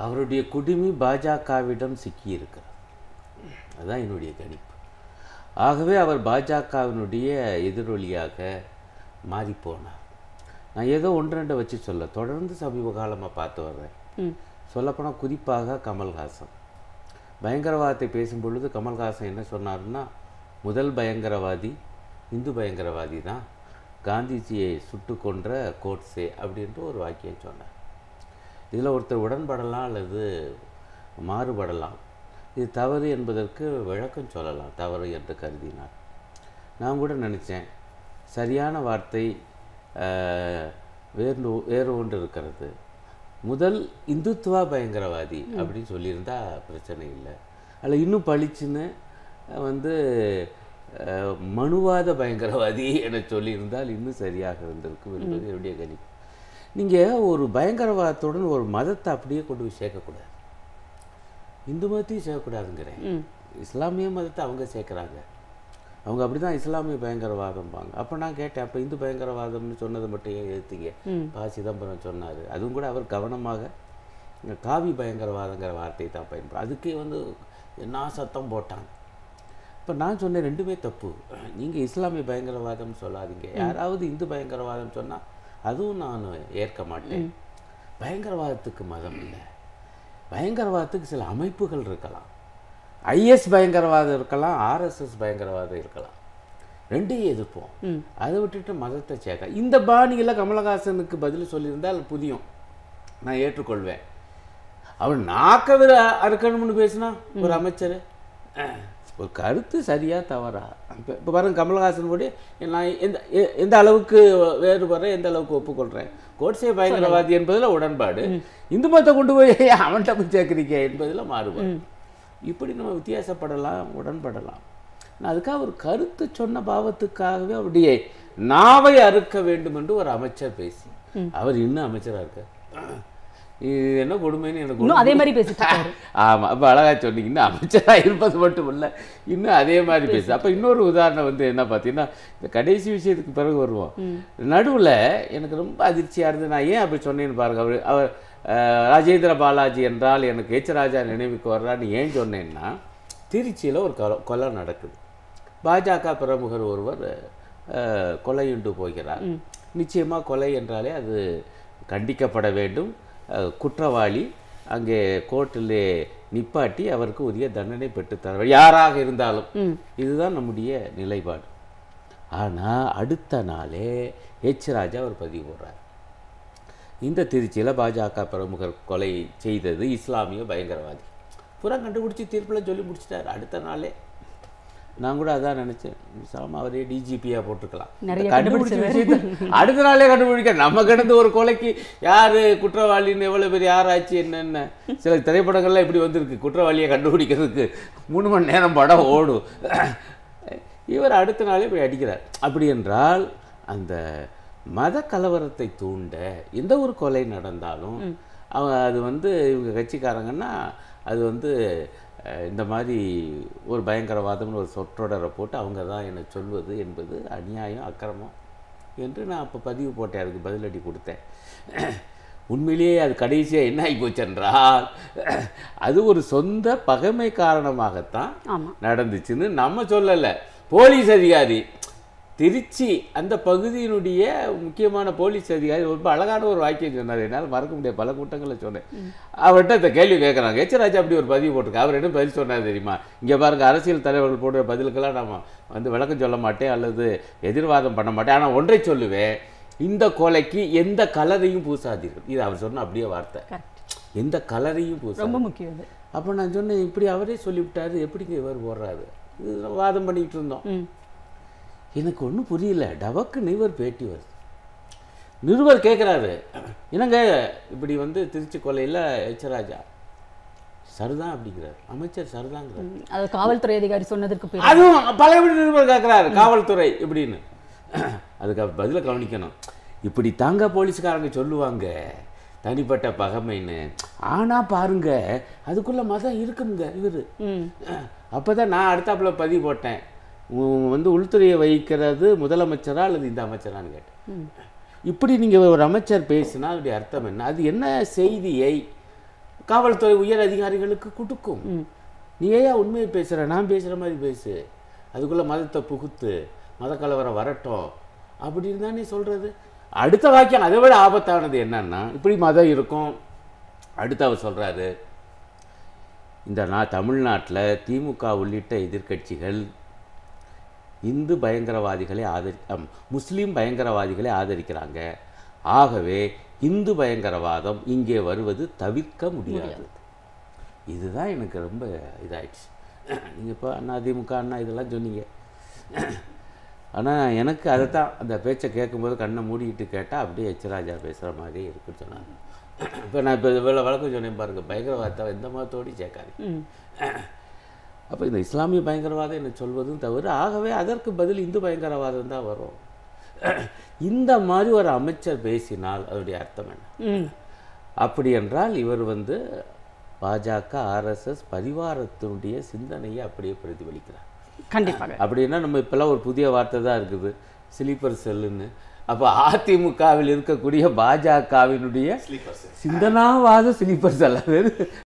அவருடைய குடுமி பாஜகவிடம் சிக்கியிருக்கிறார் அதுதான் என்னுடைய கணிப்பு ஆகவே அவர் பாஜகவினுடைய எதிரொலியாக மாறிப்போனார் நான் ஏதோ ஒன்று ரெண்டை வச்சு சொல்ல தொடர்ந்து சமீப காலமாக பார்த்து வர்றேன் ம் சொல்லப்போனால் குறிப்பாக கமல்ஹாசன் பயங்கரவாதத்தை பேசும் பொழுது கமல்ஹாசன் என்ன சொன்னாருன்னா முதல் பயங்கரவாதி இந்து பயங்கரவாதி தான் காந்திஜியை சுட்டு கொன்ற கோட்ஸே அப்படின்ட்டு ஒரு வாக்கியம் சொன்னார் இதில் ஒருத்தர் உடன்படலாம் அல்லது மாறுபடலாம் இது தவறு என்பதற்கு விளக்கம் சொல்லலாம் தவறு என்று கருதினார் நான் கூட நினச்சேன் சரியான வார்த்தை ஆஹ், வேறு வேறு ஒன்று இருக்கிறது முதல் இந்துத்துவா பயங்கரவாதி அப்படின்னு சொல்லியிருந்தா பிரச்சனை இல்லை அல்ல இன்னும் பளிச்சுன்னு வந்து ஆஹ், மனுவாத பயங்கரவாதி என சொல்லியிருந்தால் இன்னும் சரியாக இருந்திருக்கும் என்பது என்னுடைய கணிப்பு நீங்கள் ஒரு பயங்கரவாதத்துடன் ஒரு மதத்தை அப்படியே கொண்டு போய் சேர்க்கக்கூடாது இந்து மதத்தையும் சேர்க்கக்கூடாதுங்கிறேன் ம் இஸ்லாமிய மதத்தை அவங்க சேர்க்குறாங்க அவங்க அப்படி தான் இஸ்லாமிய பயங்கரவாதம்பாங்க அப்போ நான் கேட்டேன் அப்போ இந்து பயங்கரவாதம்னு சொன்னதை மட்டும் ஏன் எதிர்த்தீங்க ம். பா சிதம்பரம் சொன்னார் அதுவும் கூட அவர் கவனமாக இந்த காவி பயங்கரவாதங்கிற வார்த்தையை தான் பயன்படும் அதுக்கே வந்து என்ன சத்தம் போட்டாங்க இப்போ நான் சொன்னேன் ரெண்டுமே தப்பு நீங்கள் இஸ்லாமிய பயங்கரவாதம் சொல்லாதீங்க யாராவது இந்து பயங்கரவாதம் சொன்னால் அதுவும் நான் ஏற்க மாட்டேன் பயங்கரவாதத்துக்கு மதம் இல்லை பயங்கரவாதத்துக்கு சில அமைப்புகள் இருக்கலாம் ஐஎஸ் பயங்கரவாதம் இருக்கலாம் ஆர்எஸ்எஸ் பயங்கரவாதம் இருக்கலாம் ரெண்டையும் எதிர்ப்போம் ம் அதை விட்டுட்டு மதத்தை சேர்க்க இந்த பாணியில் கமலஹாசனுக்கு பதில் சொல்லியிருந்தால் புதியும் நான் ஏற்றுக்கொள்வேன் அவர் நாக்கவர் அறுக்கணும்னு பேசினா ஒரு அமைச்சர் அஹ், ஒரு கருத்து சரியா தவறா இப்போ இப்போ பாருங்க கமலஹாசன் கூட நான் எந்த எ- எந்த அளவுக்கு வேறுபடுறேன் எந்த அளவுக்கு ஒப்புக்கொள்கிறேன் கோட்சே பயங்கரவாதி என்பதில் உடன்பாடு இந்து மதத்தை கொண்டு போய் அவன்கிட்ட போய் சேர்க்குறீங்க என்பதில் மாறுபாடு இப்படி நம்ம வித்தியாசப்படலாம் உடன்படலாம் நான் அதுக்காக ஒரு கருத்து சொன்ன பாவத்துக்காகவே அவருடைய நாவை அறுக்க வேண்டும் என்று ஒரு அமைச்சர் பேசி அவர் இன்னும் அமைச்சரா இருக்கார் இது என்ன கொடுமைன்னு எனக்கு இன்னும் அதே மாதிரி பேசிட்டு இருக்காரு ஆமா அப்ப அழகா சொன்னீங்க இன்னும் அமைச்சரா இருப்பது மட்டும் இல்ல இன்னும் அதே மாதிரி பேசு அப்ப இன்னொரு உதாரணம் வந்து என்ன பார்த்தீங்கன்னா இந்த கடைசி விஷயத்துக்கு பிறகு வருவோம் நடுவுல எனக்கு ரொம்ப அதிர்ச்சியா இருந்தது நான் ஏன் அப்படி சொன்னேன்னு பாருங்க அவர் அவர் அஹ், ராஜேந்திர பாலாஜி என்றால் எனக்கு எச் ராஜா நினைவுக்கு வர்றான்னு ஏன் சொன்னேன்னா திருச்சியில ஒரு கொலை கொலை நடக்குது பாஜக பிரமுகர் ஒருவர் அஹ், கொலையுண்டு போகிறார் நிச்சயமா கொலை என்றாலே அது கண்டிக்கப்பட வேண்டும் அஹ், குற்றவாளி அங்கே கோர்ட்டிலே நிப்பாட்டி அவருக்கு உரிய தண்டனை பெற்றுத்தர வேண்டும். யாராக இருந்தாலும் இதுதான் நம்முடைய நிலைப்பாடு ஆனா அடுத்த நாளே எச் ராஜா ஒரு பதிவு போடுறார் இந்த திருச்சியில் பாஜக பிரமுகர் கொலை செய்தது இஸ்லாமிய பயங்கரவாதி புறா கண்டுபிடிச்சி தீர்ப்பில் சொல்லி முடிச்சிட்டாரு அடுத்த நாளே நான் கூட அதான் நினைச்சேன் சாம அவரே டிஜிபியாக போட்டுக்கலாம் நிறைய இந்த கண்டுபிடிச்ச விஷயத்தை அடுத்த நாளே கண்டுபிடிக்க நம்ம கிடந்து ஒரு கொலைக்கு யாரு குற்றவாளின்னு எவ்வளவு பெரிய ஆராய்ச்சி என்னென்ன சில திரைப்படங்கள்லாம் இப்படி வந்திருக்கு குற்றவாளியை கண்டுபிடிக்கிறதுக்கு மூணு மணி நேரம் படம் ஓடும் இவர் அடுத்த நாளே போய் அடிக்கிறார் அப்படி என்றால் அந்த மத கலவரத்தை தூண்ட எந்த ஒரு கொலை நடந்தாலும் அவங்க அது வந்து இவங்க கட்சிக்காரங்கன்னா அது வந்து அஹ், இந்த மாதிரி ஒரு பயங்கரவாதம்னு ஒரு சொற்றொடரை போட்டு அவங்க தான் என்னை சொல்வது என்பது அநியாயம் அக்கிரமம் என்று நான் அப்போ பதிவு போட்டேன் அதுக்கு பதிலடி கொடுத்தேன் உண்மையிலேயே அது கடைசியாக என்ன ஆகி போச்சென்றால் அது ஒரு சொந்த பகைமை காரணமாகத்தான் ஆமா நடந்துச்சுன்னு நம்ம சொல்லலை போலீஸ் அதிகாரி திருச்சி அந்த பகுதியினுடைய முக்கியமான போலீஸ் அதிகாரி ரொம்ப அழகான ஒரு வாக்கியம் சொன்னார் என்னால் மறக்க முடியாது பல கூட்டங்களில் சொன்னேன் அவர்கிட்ட இந்த கேள்வி கேட்குறாங்க எச்சராஜா அப்படி ஒரு பதிவு போட்டிருக்காரு அவர் என்ன பதில் சொன்னார் தெரியுமா இங்கே பாருங்க அரசியல் தலைவர்கள் போடுற பதிலுக்கெல்லாம் நம்ம வந்து விளக்கம் சொல்ல மாட்டேன் அல்லது எதிர்வாதம் பண்ண மாட்டேன் ஆனால் ஒன்றை சொல்லுவேன் இந்த கொலைக்கு எந்த கலரையும் பூசாதீர்கள் இது அவர் சொன்ன அப்படியே வார்த்தை கரெக்ட் எந்த கலரையும் பூசா ரொம்ப முக்கியம் இது அப்போ நான் சொன்னேன் இப்படி அவரே சொல்லிவிட்டாரு எப்படிங்க இவர் போடுறாரு இது நம்ம வாதம் பண்ணிக்கிட்டு இருந்தோம் ம் எனக்கு ஒன்றும் புரியல டபக்கு நிருபர் பேட்டி வருது நிருபர் கேட்குறாரு என்னங்க இப்படி வந்து திருச்சி கொலையில் எச்சராஜா சரிதான் அப்படிங்கிறார் அமைச்சர் சரிதாங்கிறார் ம். அது காவல்துறை அதிகாரி சொன்னதற்கு பேர் அதுவும் பழையபடி நிருபர் கேட்குறாரு காவல்துறை இப்படின்னு அதுக்கு அவர் பதிலை கவனிக்கணும் இப்படி தாங்க போலீஸ்காரங்க சொல்லுவாங்க தனிப்பட்ட பகைமைன்னு ஆனா பாருங்க அதுக்குள்ள மதம் இருக்குங்க இவரு ம் அப்பதான் நான் அடுத்தாப்புல பதிவு போட்டேன் உ- வந்து உள்துறையை வகிக்கிறது முதலமைச்சரா அல்லது இந்த அமைச்சரான்னு கேட்டேன் இப்படி நீங்க ஒரு அமைச்சர் பேசினா அதோடைய அர்த்தம் என்ன அது என்ன செய்தியை காவல்துறை உயர் அதிகாரிகளுக்கு கொடுக்கும் நீ ஏன் உண்மையை பேசுற நான் பேசுற மாதிரி பேசு அதுக்குள்ள மதத்தை புகுத்து மத கலவரம் வரட்டும் அப்படின்னு தான் நீ சொல்றது அடுத்த வாக்கியம் அதை விட ஆபத்தானது என்னன்னா இப்படி மதம் இருக்கும் அடுத்து அவர் சொல்றாரு இந்த நான் தமிழ்நாட்டில் திமுக உள்ளிட்ட எதிர்க்கட்சிகள் இந்து பயங்கரவாதிகளை ஆதரி அம், முஸ்லீம் பயங்கரவாதிகளை ஆதரிக்கிறாங்க ஆகவே இந்து பயங்கரவாதம் இங்கே வருவது தவிர்க்க முடியாது இதுதான் எனக்கு ரொம்ப இதாயிடுச்சு நீங்கள் இப்போ அண்ணா திமுக அண்ணா இதெல்லாம் சொன்னீங்க ஆனால் எனக்கு அதை தான் அந்த பேச்சை கேட்கும்போது கண்ணை மூடிக்கிட்டு கேட்டால் அப்படியே எச்ராஜா பேசுகிற மாதிரி இருக்குன்னு சொன்னாங்க இப்போ நான் இப்போ இவ்வளோ வழக்கம் சொன்னேன் பாருங்க பயங்கரவாதத்தை எந்த மதத்தோடையும் சேர்க்காது ம். அப்போ இந்த இஸ்லாமிய பயங்கரவாதம் என்ன சொல்வதும் தவிர ஆகவே அதற்கு பதில் இந்து பயங்கரவாதம் தான் வரும் இந்த மாதிரி ஒரு அமைச்சர் பேசினால் அதனுடைய அர்த்தம் என்ன ம் அப்படி என்றால் இவர் வந்து பாஜக ஆர்எஸ்எஸ் பரிவாரத்தினுடைய சிந்தனையை அப்படியே பிரதிபலிக்கிறார் கண்டிப்பாக அப்படின்னா நம்ம இப்போல்லாம் ஒரு புதிய வார்த்தை தான் இருக்குது ஸ்லீப்பர் செல்லுன்னு அப்போ அதிமுகவில் இருக்கக்கூடிய பாஜகவினுடைய சிந்தனாவாத ஸ்லீப்பர் செல் அது